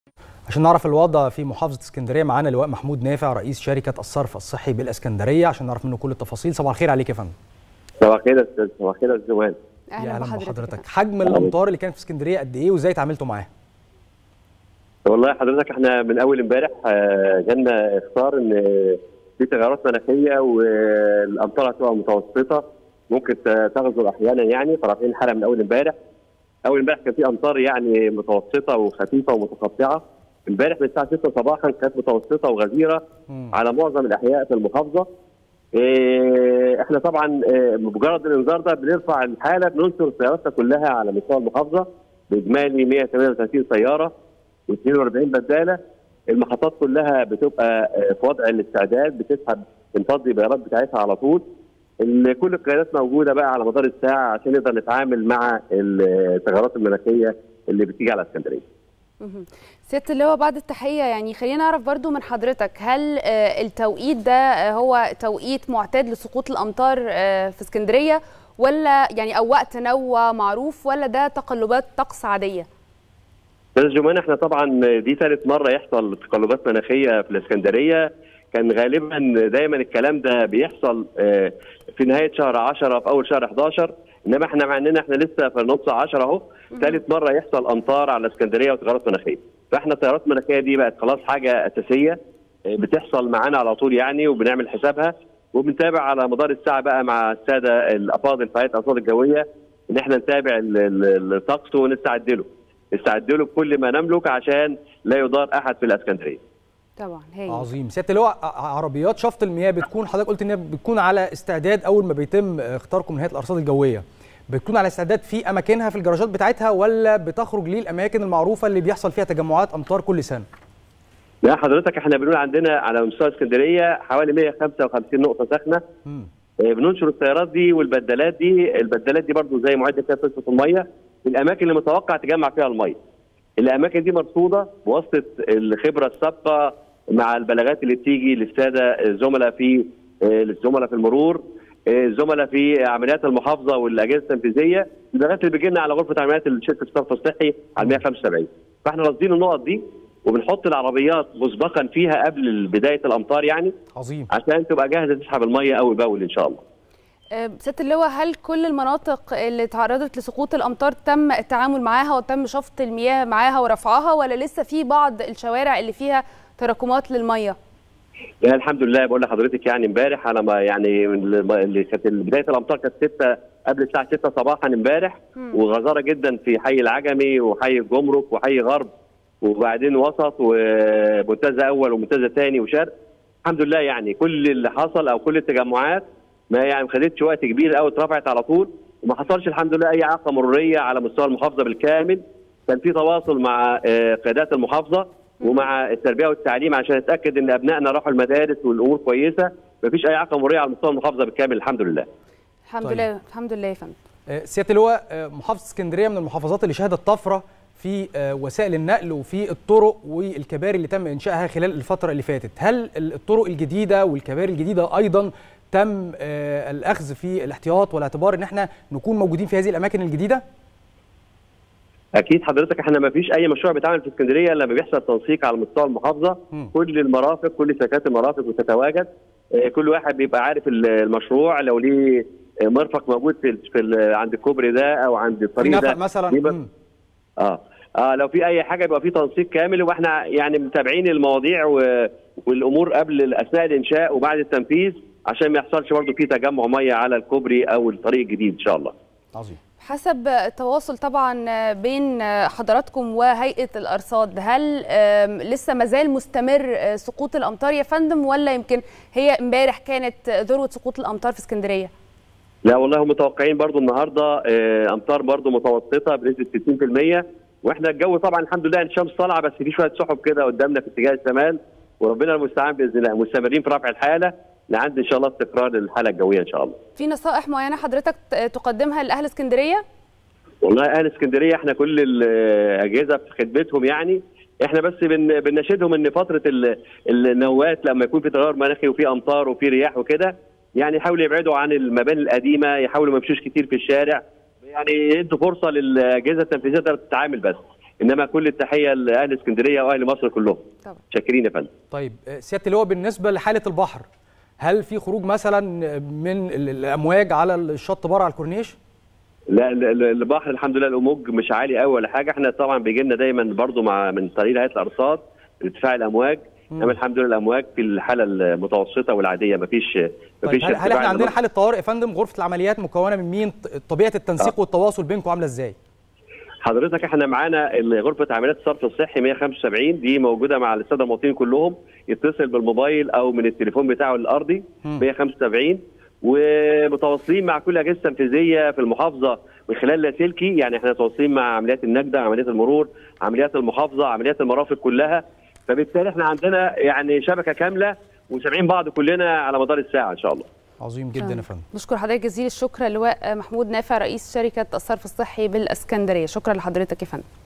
عشان نعرف الوضع في محافظة اسكندرية معانا لواء محمود نافع رئيس شركة الصرف الصحي بالاسكندرية عشان نعرف منه كل التفاصيل صباح الخير عليك يا فندم صباح الخير يا استاذ صباح الخير يا استاذ جمال يا اهلا اهلا بحضرتك بحضرتك حجم الامطار اللي كانت في اسكندرية قد ايه وازاي اتعاملتوا معاها والله حضرتك احنا من اول امبارح آه، جالنا اخبار ان في تغيرات مناخيه والامطار هتبقى متوسطه ممكن ت- تغزر احيانا يعني فرافعين الحاله من اول امبارح اول امبارح كان في امطار يعني متوسطه وخفيفه ومتقطعه امبارح من الساعه 6 صباحا كانت متوسطه وغزيره مم. على معظم الاحياء في المحافظه إيه، احنا طبعا إيه، بمجرد الانذار ده بنرفع الحاله بننشر سياراتنا كلها على مستوى المحافظه باجمالي 138 سياره و42 بداله المحطات كلها بتبقى آه، في وضع الاستعداد بتسحب تنفضي البيارات بتاعتها على طول ال- كل القيادات موجوده بقى على مدار الساعه عشان نقدر نتعامل مع التغيرات المناخيه اللي بتيجي على اسكندريه. مهم. سياده اللواء بعد التحيه يعني خلينا نعرف برضو من حضرتك هل آه، التوقيت ده آه، هو توقيت معتاد لسقوط الامطار آه، في اسكندريه ولا يعني او وقت نوى معروف ولا ده تقلبات طقس عاديه استاذ جمان احنا طبعا دي ثالث مره يحصل تقلبات مناخيه في الاسكندريه كان غالبا دايما الكلام ده بيحصل آه، في نهايه شهر 10 في اول شهر 11 انما احنا مع اننا احنا لسه في نص 10 اهو ثالث مره يحصل امطار على اسكندريه وتغيرات مناخيه فاحنا التيارات المناخيه دي بقت خلاص حاجه اساسيه آه، بتحصل معانا على طول يعني وبنعمل حسابها وبنتابع على مدار الساعه بقى مع الساده الافاضل في هيئه الارصاد الجويه ان احنا نتابع ال- ال- الطقس ونستعد له نستعد له بكل ما نملك عشان لا يضار احد في الاسكندريه طبعا هي عظيم سياده اللواء ع- عربيات شفط المياه بتكون حضرتك قلت ان هي بتكون على استعداد اول ما بيتم اختاركم من هيئه الارصاد الجويه بتكون على استعداد في اماكنها في الجراجات بتاعتها ولا بتخرج للاماكن المعروفه اللي بيحصل فيها تجمعات امطار كل سنه لا حضرتك احنا بنقول عندنا على مستوى اسكندريه حوالي 155 نقطه ساخنه مم. آه، بننشر السيارات دي والبدلات دي البدلات دي برضو زي معده كده تصفة الميه في الاماكن اللي متوقع تجمع فيها الميه الاماكن دي مرصوده بواسطه الخبره السابقه مع البلاغات اللي بتيجي للساده الزملاء في آه، الزملاء في المرور آه، الزملاء في عمليات المحافظه والاجهزه التنفيذيه البلاغات اللي بتجي لنا على غرفه عمليات شركه الصرف الصحي على 175 فاحنا راصدين النقط دي وبنحط العربيات مسبقا فيها قبل بدايه الامطار يعني عظيم عشان تبقى جاهزه تسحب الميه اول باول ان شاء الله آه، سياده اللواء هل كل المناطق اللي تعرضت لسقوط الامطار تم التعامل معاها وتم شفط المياه معاها ورفعها ولا لسه في بعض الشوارع اللي فيها تراكمات للميه لا الحمد لله بقول لحضرتك يعني امبارح على ما يعني اللي كانت بدايه الامطار كانت 6 قبل الساعه 6 صباحا امبارح مم. وغزاره جدا في حي العجمي وحي الجمرك وحي غرب وبعدين وسط ومنتزه اول ومنتزه ثاني وشرق الحمد لله يعني كل اللي حصل او كل التجمعات ما يعني ما خدتش وقت كبير قوي اترفعت على طول وما حصلش الحمد لله اي اعاقه مروريه على مستوى المحافظه بالكامل كان في تواصل مع آه، قيادات المحافظه ومع التربيه والتعليم عشان نتاكد ان ابنائنا راحوا المدارس والامور كويسه مفيش اي اعاقه مروريه على مستوى المحافظه بالكامل الحمد لله الحمد طيب. لله الحمد لله يا فندم آه، سياده اللواء آه، محافظه اسكندريه من المحافظات اللي شهدت طفره في آه، وسائل النقل وفي الطرق والكباري اللي تم انشائها خلال الفتره اللي فاتت هل ال- الطرق الجديده والكباري الجديده ايضا تم آه، الاخذ في الاحتياط والاعتبار ان احنا نكون موجودين في هذه الاماكن الجديده اكيد حضرتك احنا ما فيش اي مشروع بيتعمل في اسكندريه الا لما بيحصل تنسيق على مستوى المحافظه مم. كل المرافق كل شركات المرافق بتتواجد آه، كل واحد بيبقى عارف ال- المشروع لو ليه آه، مرفق موجود في ال- في ال- عند الكوبري ده او عند في الطريق نفق ده مثلا بيبقى- مم. اه اه لو في اي حاجه يبقى في تنسيق كامل واحنا يعني متابعين المواضيع و... والامور قبل اثناء الانشاء وبعد التنفيذ عشان ما يحصلش برضه في تجمع ميه على الكوبري او الطريق الجديد ان شاء الله عظيم حسب التواصل طبعا بين حضراتكم وهيئه الارصاد هل آم، لسه مازال مستمر آه، سقوط الامطار يا فندم ولا يمكن هي امبارح كانت ذروه سقوط الامطار في اسكندريه لا والله هم متوقعين برضو النهارده آه، امطار برضو متوسطه بنسبه 60% واحنا الجو طبعا الحمد لله الشمس طالعه بس في شويه سحب كده قدامنا في اتجاه الشمال وربنا المستعان باذن الله مستمرين في رفع الحاله لعند ان شاء الله استقرار الحاله الجويه ان شاء الله. في نصائح معينه حضرتك ت- تقدمها لاهل اسكندريه والله اهل اسكندريه احنا كل الاجهزه في خدمتهم يعني احنا بس بن بنناشدهم ان فتره ال- النوات لما يكون في تغير مناخي وفي امطار وفي رياح وكده يعني يحاولوا يبعدوا عن المباني القديمه يحاولوا ما يمشوش كتير في الشارع يعني يدوا فرصه للاجهزه التنفيذيه تقدر تتعامل بس انما كل التحيه لاهل اسكندريه واهل مصر كلهم طبعا شاكرين يا فندم طيب آه، سياده اللواء بالنسبه لحاله البحر هل في خروج مثلا من ال- الامواج على الشط بره على الكورنيش لا ال- ال- البحر الحمد لله الامواج مش عالي قوي ولا حاجه احنا طبعا بيجي لنا دايما برضو مع من طريق هيئه الارصاد ارتفاع الامواج انما الحمد لله الامواج في الحاله المتوسطه والعاديه مفيش طيب مفيش هل, هل ارتفاع احنا عندنا الأمواج. حاله طوارئ يا فندم غرفه العمليات مكونه من مين ط- طبيعه التنسيق والتواصل بينكم عامله ازاي حضرتك احنا معانا ال- غرفه عمليات الصرف الصحي 175 دي موجوده مع الساده المواطنين كلهم يتصل بالموبايل او من التليفون بتاعه الارضي مم. 175 ومتواصلين مع كل الاجهزه التنفيذيه في المحافظه من خلال لاسلكي يعني احنا متواصلين مع عمليات النجده عمليات المرور عمليات المحافظه عمليات المرافق كلها فبالتالي احنا عندنا يعني شبكه كامله وسامعين بعض كلنا على مدار الساعه ان شاء الله عظيم جدا يا فندم نشكر حضرتك جزيل الشكر اللواء محمود نافع رئيس شركه الصرف الصحي بالاسكندريه شكرا لحضرتك يا فندم